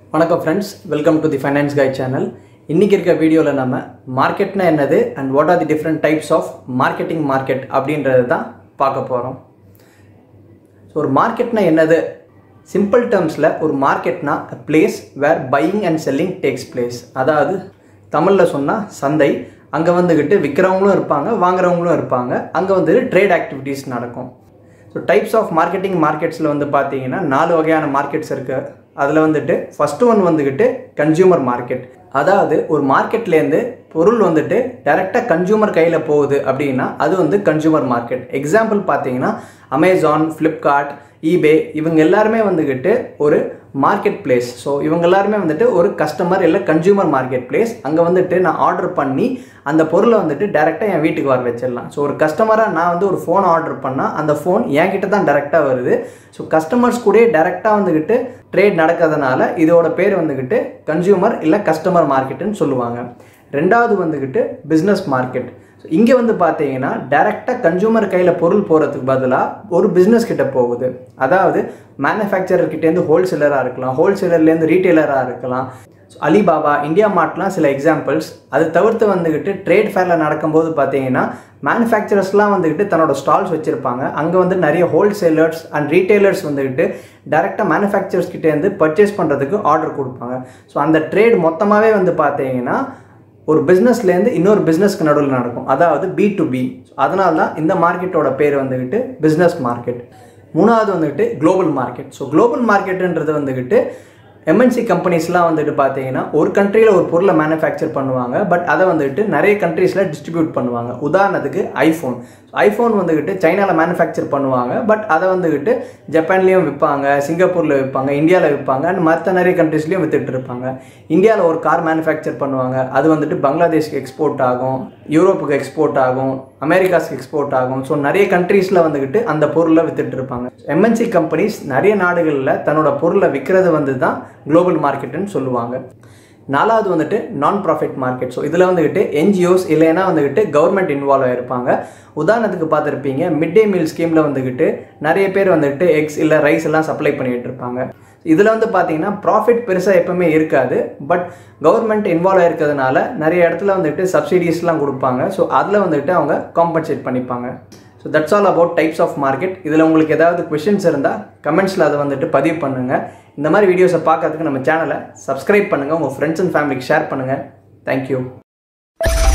வணக்கம் friends welcome to the finance guy channel இன்றைக்கி இருக்க வீடியோவில் நம்ம மார்க்கெட்னா என்னது and what are the different types of marketing market அப்படின்றது தான் பார்க்க போகிறோம் ஸோ ஒரு மார்க்கெட்னா என்னது சிம்பிள் டேர்ம்ஸில் ஒரு மார்க்கெட்னா a place where buying and selling takes place அதாவது தமிழில் சொன்னால் சந்தை அங்கே வந்துக்கிட்டு விற்கிறவங்களும் இருப்பாங்க வாங்குறவங்களும் இருப்பாங்க அங்கே வந்துட்டு ட்ரேட் ஆக்டிவிட்டீஸ் நடக்கும் ஸோ டைப்ஸ் ஆஃப் மார்க்கெட்டிங் மார்க்கெட்ஸில் வந்து பார்த்தீங்கன்னா நாலு வகையான மார்க்கெட்ஸ் இருக்குது அதில் வந்துட்டு ஃபஸ்ட்டு ஒன் வந்துக்கிட்டு கன்சியூமர் மார்க்கெட் அதாவது ஒரு மார்க்கெட்லேருந்து பொருள் வந்துட்டு டைரெக்டாக கன்சியூமர் கையில் போகுது அப்படின்னா அது வந்து கன்சியூமர் மார்க்கெட் எக்ஸாம்பிள் பார்த்தீங்கன்னா அமேசான் ஃப்ளிப்கார்ட் ஈபே இவங்க எல்லாருமே வந்துக்கிட்டு ஒரு மார்க்கெட் பிளேஸ் ஸோ இவங்க எல்லாருமே வந்துட்டு ஒரு கஸ்டமர் இல்லை கன்சியூமர் மார்க்கெட் பிளேஸ் அங்கே வந்துட்டு நான் ஆர்டர் பண்ணி அந்த பொருளை வந்துட்டு டேரெக்டாக என் வீட்டுக்கு வர வச்சிடலாம் ஸோ ஒரு கஸ்டமராக நான் வந்து ஒரு ஃபோன் ஆர்டர் பண்ணால் அந்த ஃபோன் என்கிட்ட தான் டேரெக்டாக வருது ஸோ கஸ்டமர்ஸ் கூட டேரெக்டாக வந்துக்கிட்டு ட்ரேட் நடக்கிறதுனால இதோட பேர் வந்துக்கிட்டு கன்சியூமர் இல்லை கஸ்டமர் மார்க்கெட்டுன்னு சொல்லுவாங்க ரெண்டாவது வந்துக்கிட்டு பிஸ்னஸ் மார்க்கெட் ஸோ இங்கே வந்து பார்த்தீங்கன்னா டேரெக்டாக கன்சூமர் கையில் பொருள் போகிறதுக்கு பதிலாக ஒரு பிஸ்னஸ் கிட்ட போகுது அதாவது மேனுஃபேக்சரர்கிட்டேருந்து ஹோல்சேலராக இருக்கலாம் ஹோல்சேலர்லேருந்து ரீட்டெயிலராக இருக்கலாம் ஸோ அலிபாபா இந்தியா மார்ட்லாம் சில எக்ஸாம்பிள்ஸ் அது தவிர்த்து வந்துக்கிட்டு ட்ரேட் ஃபேரில் நடக்கும்போது பார்த்தீங்கன்னா மேனுஃபேக்சரர்ஸ்லாம் வந்துக்கிட்டு தன்னோட ஸ்டால்ஸ் வச்சுருப்பாங்க அங்கே வந்து நிறைய ஹோல்சேலர்ஸ் அண்ட் ரீட்டெயிலர்ஸ் வந்துக்கிட்டு டேரெக்டாக மேனுஃபேக்சரர்ஸ் கிட்டேருந்து பர்ச்சேஸ் பண்ணுறதுக்கு ஆர்டர் கொடுப்பாங்க ஸோ அந்த ட்ரேட் மொத்தமாகவே வந்து பார்த்தீங்கன்னா ஒரு பிஸ்னஸ்லேருந்து இன்னொரு பிஸ்னஸ்க்கு நடுவில் நடக்கும் அதாவது பி டு பி அதனால தான் இந்த மார்க்கெட்டோட பேர் வந்துக்கிட்டு பிஸ்னஸ் மார்க்கெட் மூணாவது வந்துக்கிட்டு குளோபல் மார்க்கெட் ஸோ குளோபல் மார்க்கெட்டுன்றது வந்துக்கிட்டு எம்என்சி கம்பெனிஸ்லாம் வந்துட்டு பார்த்தீங்கன்னா ஒரு கண்ட்ரியில் ஒரு பொருளை மேனுஃபேக்சர் பண்ணுவாங்க பட் அதை வந்துட்டு நிறைய கண்ட்ரீஸில் டிஸ்ட்ரிபியூட் பண்ணுவாங்க உதாரணத்துக்கு ஐஃபோன் ஐஃபோன் வந்துக்கிட்டு சைனாவில் மேனுஃபேக்சர் பண்ணுவாங்க பட் அதை வந்துக்கிட்டு ஜப்பான்லேயும் விற்பாங்க சிங்கப்பூரில் விற்பாங்க இந்தியாவில் விற்பாங்க அண்ட் மற்ற நிறைய கண்ட்ரீஸ்லேயும் விற்றுட்டு இருப்பாங்க இந்தியாவில் ஒரு கார் மேனுஃபேக்சர் பண்ணுவாங்க அது வந்துட்டு பங்களாதேஷ்க்கு எக்ஸ்போர்ட் ஆகும் யூரோப்புக்கு எக்ஸ்போர்ட் ஆகும் அமெரிக்காஸ்க்கு எக்ஸ்போர்ட் ஆகும் ஸோ நிறைய கண்ட்ரீஸில் வந்துக்கிட்டு அந்த பொருளை விற்றுட்டு இருப்பாங்க எம்என்சி கம்பெனிஸ் நிறைய நாடுகளில் தன்னோட பொருளை விற்கிறது வந்து தான் குளோபல் மார்க்கெட்டுன்னு சொல்லுவாங்க நாலாவது வந்துட்டு நான் ப்ராஃபிட் மார்க்கெட் ஸோ இதில் வந்துக்கிட்டு என்ஜிஓஸ் இல்லைன்னா வந்துக்கிட்டு கவர்மெண்ட் இன்வால்வ் ஆகிருப்பாங்க உதாரணத்துக்கு பார்த்துருப்பீங்க மிட் டே மீல் ஸ்கீமில் வந்துக்கிட்டு நிறைய பேர் வந்துக்கிட்டு எக்ஸ் இல்லை ரைஸ் எல்லாம் சப்ளை பண்ணிகிட்டு இருப்பாங்க இதில் வந்து பார்த்தீங்கன்னா ப்ராஃபிட் பெருசாக எப்பவுமே இருக்காது பட் கவர்மெண்ட் இன்வால்வ் ஆயிருக்கிறதுனால நிறைய இடத்துல வந்துட்டு சப்சிடிஸ்லாம் கொடுப்பாங்க ஸோ அதில் வந்துட்டு அவங்க காம்பன்சேட் பண்ணிப்பாங்க so that's all about types of market இதில் உங்களுக்கு ஏதாவது கொஷின்ஸ் இருந்தால் கமெண்ட்ஸில் அதை வந்துட்டு பதிவு பண்ணுங்கள் இந்த மாதிரி வீடியோஸை பார்க்கறதுக்கு நம்ம சேனலை சப்ஸ்கிரைப் பண்ணுங்கள் உங்கள் ஃப்ரெண்ட்ஸ் அண்ட் ஃபேமிலிக்கு ஷேர் பண்ணுங்கள் தேங்க்யூ